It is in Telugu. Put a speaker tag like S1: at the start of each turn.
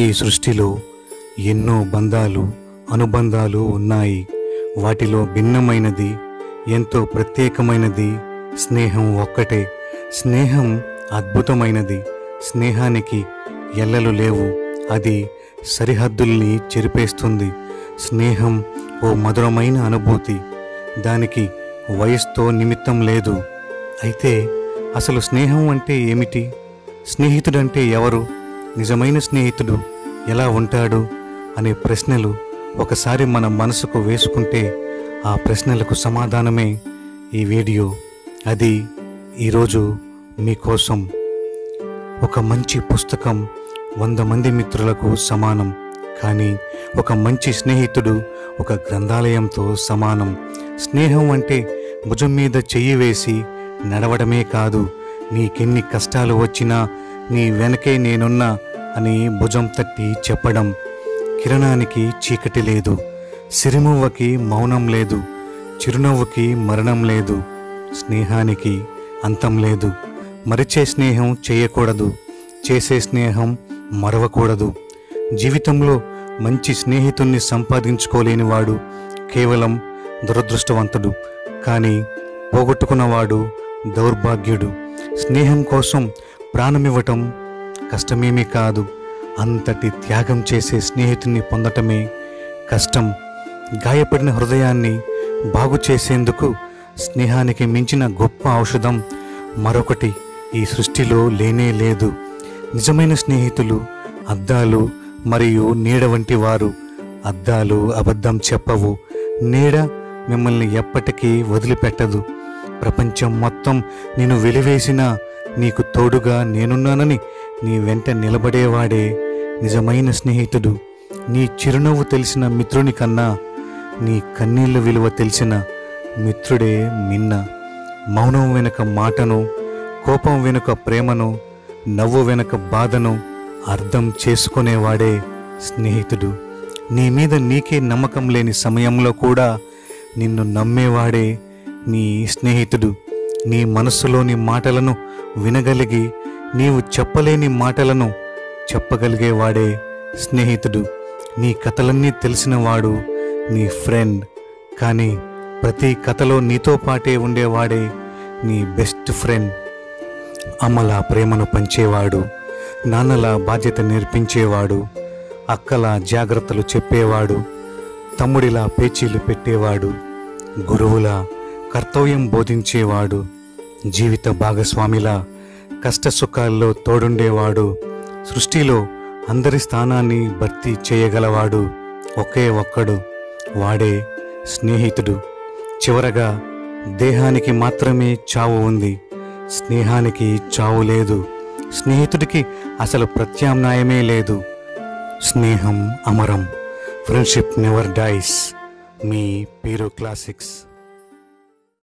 S1: ఈ సృష్టిలో ఎన్నో బంధాలు అనుబంధాలు ఉన్నాయి వాటిలో భిన్నమైనది ఎంతో ప్రత్యేకమైనది స్నేహం ఒక్కటే స్నేహం అద్భుతమైనది స్నేహానికి ఎల్లలు లేవు అది సరిహద్దుల్ని చెరిపేస్తుంది స్నేహం ఓ మధురమైన అనుభూతి దానికి వయసుతో నిమిత్తం లేదు అయితే అసలు స్నేహం అంటే ఏమిటి స్నేహితుడంటే ఎవరు నిజమైన స్నేహితుడు ఎలా ఉంటాడు అనే ప్రశ్నలు ఒకసారి మన మనసుకు వేసుకుంటే ఆ ప్రశ్నలకు సమాధానమే ఈ వీడియో అది ఈరోజు మీకోసం ఒక మంచి పుస్తకం వంద మంది మిత్రులకు సమానం కానీ ఒక మంచి స్నేహితుడు ఒక గ్రంథాలయంతో సమానం స్నేహం అంటే భుజం మీద చెయ్యి వేసి నడవడమే కాదు నీకెన్ని కష్టాలు వచ్చినా నీ వెనకే నేనున్నా అని భుజం తట్టి చెప్పడం కిరణానికి చీకటి లేదు సిరిమువ్వకి మౌనం లేదు చిరునవ్వుకి మరణం లేదు స్నేహానికి అంతం లేదు మరిచే స్నేహం చేయకూడదు చేసే స్నేహం మరవకూడదు జీవితంలో మంచి స్నేహితుణ్ణి సంపాదించుకోలేని వాడు కేవలం దురదృష్టవంతుడు కానీ పోగొట్టుకున్నవాడు దౌర్భాగ్యుడు స్నేహం కోసం ప్రాణమివ్వటం కష్టమేమీ కాదు అంతటి త్యాగం చేసే స్నేహితుణ్ణి పొందటమే కష్టం గాయపడిన హృదయాన్ని బాగు చేసేందుకు స్నేహానికి మించిన గొప్ప ఔషధం మరొకటి ఈ సృష్టిలో లేనే లేదు నిజమైన స్నేహితులు అద్దాలు మరియు నీడ వంటి వారు అద్దాలు అబద్ధం చెప్పవు నీడ మిమ్మల్ని ఎప్పటికీ వదిలిపెట్టదు ప్రపంచం మొత్తం నేను వెలివేసినా నీకు తోడుగా నేనున్నానని నీ వెంట నిలబడేవాడే నిజమైన స్నేహితుడు నీ చిరునవ్వు తెలిసిన మిత్రుని కన్నా నీ కన్నీళ్ళ విలువ తెలిసిన మిత్రుడే మిన్న మౌనం వెనుక మాటను కోపం వెనుక ప్రేమను నవ్వు వెనుక బాధను అర్థం చేసుకునేవాడే స్నేహితుడు నీ మీద నీకే నమ్మకం లేని సమయంలో కూడా నిన్ను నమ్మేవాడే నీ స్నేహితుడు నీ మనస్సులోని మాటలను వినగలిగి నీవు చెప్పలేని మాటలను చెప్పగలిగేవాడే స్నేహితుడు నీ కథలన్నీ తెలిసినవాడు నీ ఫ్రెండ్ కానీ ప్రతి కథలో నీతో పాటే ఉండేవాడే నీ బెస్ట్ ఫ్రెండ్ అమ్మలా ప్రేమను పంచేవాడు నాన్నలా బాధ్యత నేర్పించేవాడు అక్కలా జాగ్రత్తలు చెప్పేవాడు తమ్ముడిలా పేచీలు పెట్టేవాడు గురువులా కర్తవ్యం బోధించేవాడు జీవిత భాగస్వామిలా కష్ట సుఖాల్లో తోడుండేవాడు సృష్టిలో అందరి స్థానాన్ని భర్తీ చేయగలవాడు ఒకే ఒక్కడు వాడే స్నేహితుడు చివరగా దేహానికి మాత్రమే చావు ఉంది స్నేహానికి చావు లేదు స్నేహితుడికి అసలు ప్రత్యామ్నాయమే లేదు స్నేహం అమరం ఫ్రెండ్షిప్ నెవర్ డైస్ మీ పీరో క్లాసిక్స్